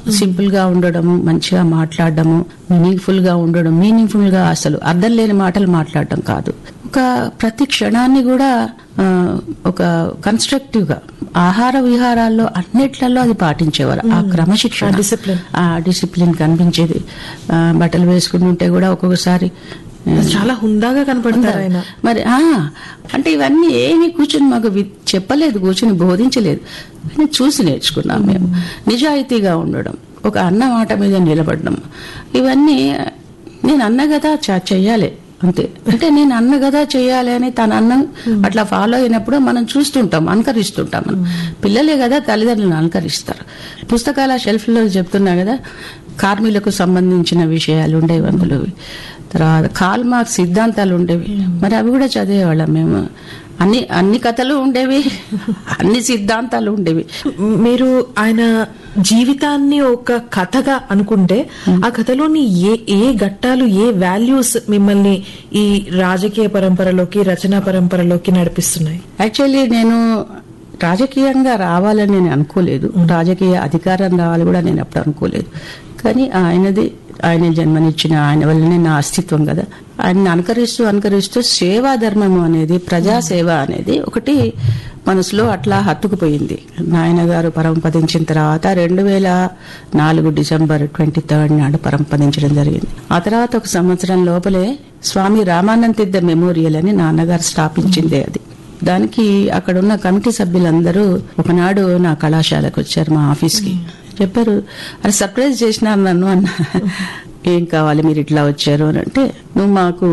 Simple గా ఉండడము మంచిగా మాట్లాడడము మీనింగ్ఫుల్ గా ఉండడం మీనింగ్ఫుల్ గా అసలు అర్థం లేని మాటలు మాట్లాడడం కాదు ఒక ప్రతి క్షణాన్ని కూడా ఆ, ఒక కన్స్ట్రక్టివ్ గా ఆహార విహారాల్లో అన్నిట్లలో అది పాటించేవారు ఆ క్రమశిక్షణ ఆ discipline. ఆ డిసిప్లిన్ కనిపించేది ఆ, బట్టలు వేసుకుంటుంటే కూడా ఒక్కొక్కసారి ఆ, చాలా హుందాగా కనపడతారు ఆయన మరి ఆ, అంటే ఇవన్నీ ఏమి కూర్చొని మాకు వి- చెప్పలేదు కూర్చొని బోధించలేదు కానీ చూసి నేర్చుకున్నాం మేము నిజాయితీగా ఉండడం ఒక అన్న మాట మీద నిలబడడం ఇవన్నీ నేను అన్న కదా చ- చెయ్యాలి అంతే అంటే నేను అన్న కదా చెయ్యాలి అని తన అన్నం అట్లా ఫాలో అయినప్పుడు మనం చూస్తుంటాం అనుకరిస్తుంటాం మనం పిల్లలే కదా తల్లిదండ్రులను అనుకరిస్తారు పుస్తకాల షెల్ఫ్ లో చెప్తున్నా కదా కార్మికులకు సంబంధించిన విషయాలు ఉండేవి అందులో తర్వాత కాల్ మార్క్స్ సిద్ధాంతాలు ఉండేవి మరి అవి కూడా చదివేవాళ్ళం మేము అన్ని అన్ని కథలు ఉండేవి అన్ని సిద్ధాంతాలు ఉండేవి మీరు ఆయన జీవితాన్ని ఒక కథగా అనుకుంటే ఆ కథలోని ఏ ఏ ఘట్టాలు ఏ వాల్యూస్ మిమ్మల్ని ఈ రాజకీయ పరంపరలోకి రచనా పరంపరలోకి నడిపిస్తున్నాయి యాక్చువల్లీ నేను రాజకీయంగా రావాలని నేను అనుకోలేదు రాజకీయ అధికారం రావాలి కూడా నేను అప్పుడు అనుకోలేదు కానీ ఆయనది ఆయన జన్మనిచ్చిన ఆయన వల్లనే నా అస్తిత్వం కదా ఆయన్ని అనుకరిస్తూ అనుకరిస్తూ సేవా ధర్మము అనేది ప్రజాసేవ అనేది ఒకటి మనసులో అట్లా హత్తుకుపోయింది నాయన గారు పరంపదించిన తర్వాత రెండు వేల నాలుగు డిసెంబర్ ట్వంటీ థర్డ్ నాడు పరంపదించడం జరిగింది ఆ తర్వాత ఒక సంవత్సరం లోపలే స్వామి రామానందిద్ద మెమోరియల్ అని నాన్నగారు స్థాపించిందే అది దానికి అక్కడ ఉన్న కమిటీ సభ్యులందరూ ఒకనాడు నా కళాశాలకు వచ్చారు మా ఆఫీస్ కి చెప్పారు అది సర్ప్రైజ్ చేసినారు నన్ను అన్న ఏం కావాలి మీరు ఇట్లా వచ్చారు అని అంటే నువ్వు మాకు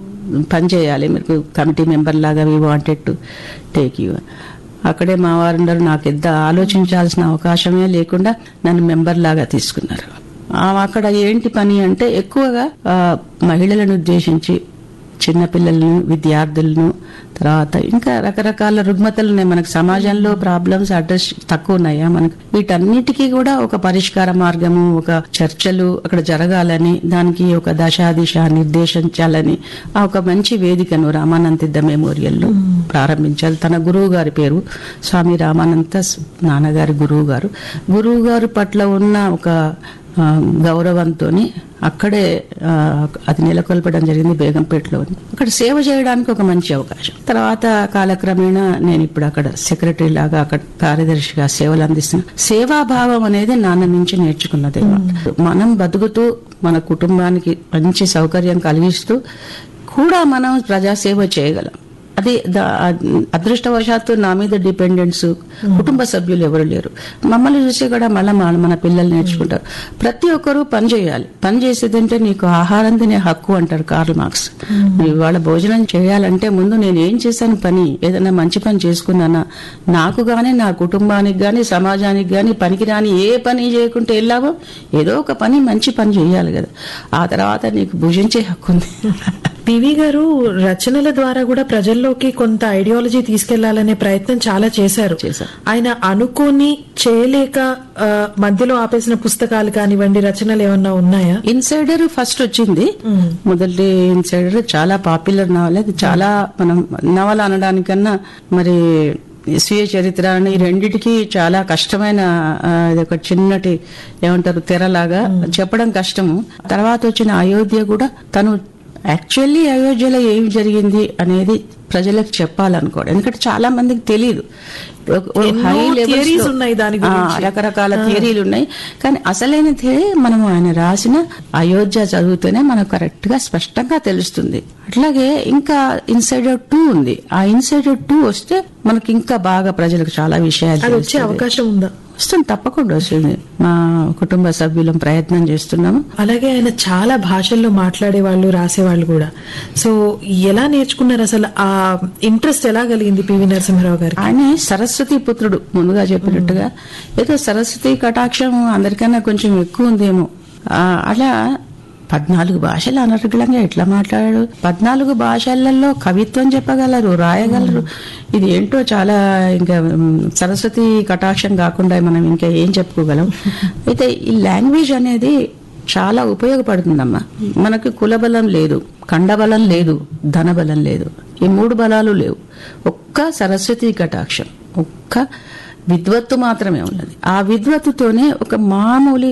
పని చేయాలి మీరు కమిటీ మెంబర్ లాగా we wanted to take you అక్కడే మా వారందరూ నాకు ఎంత ఆలోచించాల్సిన అవకాశమే లేకుండా నన్ను మెంబర్ లాగా తీసుకున్నారు ఆ అక్కడ ఏంటి పని అంటే ఎక్కువగా ఆ, మహిళలను ఉద్దేశించి చిన్నపిల్లలను విద్యార్థులను తర్వాత ఇంకా రకరకాల రుగ్మతలు ఉన్నాయి మనకు సమాజంలో ప్రాబ్లమ్స్ అడ్రస్ తక్కువ ఉన్నాయా మనకు వీటన్నిటికీ కూడా ఒక పరిష్కార మార్గము ఒక చర్చలు అక్కడ జరగాలని దానికి ఒక దశా దిశ నిర్దేశించాలని ఆ ఒక మంచి వేదికను రామానందిద్ద మెమోరియల్లో ప్రారంభించాలి తన గురువు గారి పేరు స్వామి రామానంద నాన్నగారి గురువు గారు గురువు గారి పట్ల ఉన్న ఒక ఆ, గౌరవంతో అక్కడే ఆ, అది నెలకొల్పడం జరిగింది బేగంపేటలో ఉంది. అక్కడ సేవ చేయడానికి ఒక మంచి అవకాశం తర్వాత కాలక్రమేణా నేను ఇప్పుడు అక్కడ సెక్రటరీ లాగా అక్కడ కార్యదర్శిగా సేవలు అందిస్తున్నా సేవాభావం అనేది నాన్న నుంచి నేర్చుకున్నది మనం బతుకుతూ మన కుటుంబానికి మంచి సౌకర్యం కలిగిస్తూ కూడా మనం ప్రజాసేవ చేయగలం అది ద- అదృష్టవశాత్తు నా మీద డిపెండెంట్స్ కుటుంబ సభ్యులు ఎవరు లేరు మమ్మల్ని చూసి కూడా మళ్ళీ మన మన పిల్లలు నేర్చుకుంటారు ప్రతి ఒక్కరూ పని చేయాలి పని చేసేదంటే నీకు ఆహారం తినే హక్కు అంటారు కార్ల్ మార్క్స్ నువ్వు ఇవాళ భోజనం చేయాలంటే ముందు నేను ఏం చేశాను పని ఏదైనా మంచి పని చేసుకున్నానా నాకు గాని నా కుటుంబానికి గాని సమాజానికి గాని పనికిరాని ఏ పని చేయకుంటే వెళ్ళావో ఏదో ఒక పని మంచి పని చేయాలి కదా ఆ తర్వాత నీకు భుజించే హక్కు ఉంది పివి గారు రచనల ద్వారా కూడా ప్రజల్లోకి కొంత ఐడియాలజీ తీసుకెళ్లాలనే ప్రయత్నం చాలా చేశారు చేశారు. ఆయన అనుకోని చేయలేక ఆ, మధ్యలో ఆపేసిన పుస్తకాలు కానివ్వండి రచనలు ఏమన్నా ఉన్నాయా ఇన్సైడర్ ఫస్ట్ వచ్చింది మొదటి ఇన్సైడర్ చాలా పాపులర్ నవల అది చాలా మనం నవల అనడానికన్నా మరి స్వీయ చరిత్ర అని ఈ రెండిటికి చాలా కష్టమైన ఆ, ఇది ఒక చిన్నటి ఏమంటారు తెరలాగా చెప్పడం కష్టము తర్వాత వచ్చిన అయోధ్య కూడా తను యాక్చువల్లీ అయోధ్యలో ఏం జరిగింది అనేది ప్రజలకు చెప్పాలనుకోవడం ఎందుకంటే చాలా మందికి తెలియదు ఒక- ఒక ఎన్నో high levels theories లో- ఉన్నాయి దాని ఆ, గురించి. రకరకాల థియరీలు ఉన్నాయి కానీ అసలైన థియరీ మనం ఆయన రాసిన అయోధ్య చదివితేనే మనకు కరెక్ట్ గా స్పష్టంగా తెలుస్తుంది అట్లాగే ఇంకా ఇన్సైడర్ టూ ఉంది ఆ ఇన్సైడర్ టూ వస్తే మనకి ఇంకా బాగా ప్రజలకు చాలా విషయాలు అది వచ్చే తెలుస్తుంది. అవకాశం ఉందా వస్తుంది తప్పకుండా వస్తుంది మా కుటుంబ సభ్యులం ప్రయత్నం చేస్తున్నాము అలాగే ఆయన చాలా భాషల్లో మాట్లాడే వాళ్ళు రాసేవాళ్ళు కూడా సో ఎలా నేర్చుకున్నారు అసలు ఆ ఇంట్రెస్ట్ ఎలా కలిగింది పివి నరసింహారావు గారికి ఆయన సరస్వతి పుత్రుడు ముందుగా చెప్పినట్టుగా ఏదో సరస్వతి కటాక్షం అందరికన్నా కొంచెం ఎక్కువ ఉందేమో ఆ, అలా పద్నాలుగు భాషలు అనర్గళంగా ఎట్లా మాట్లాడాడు పద్నాలుగు భాషలలో కవిత్వం చెప్పగలరు రాయగలరు ఇది ఏంటో చాలా ఇంకా ఉమ్, సరస్వతి కటాక్షం కాకుండా మనం ఇంకా ఏం చెప్పుకోగలం అయితే ఈ లాంగ్వేజ్ అనేది చాలా ఉపయోగపడుతుందమ్మా మనకి కులబలం లేదు కండబలం లేదు ధనబలం లేదు ఈ మూడు బలాలు లేవు ఒక్క సరస్వతి కటాక్షం ఒక్క విద్వత్తు మాత్రమే ఉన్నది ఆ విద్వత్తుతోనే ఒక మామూలు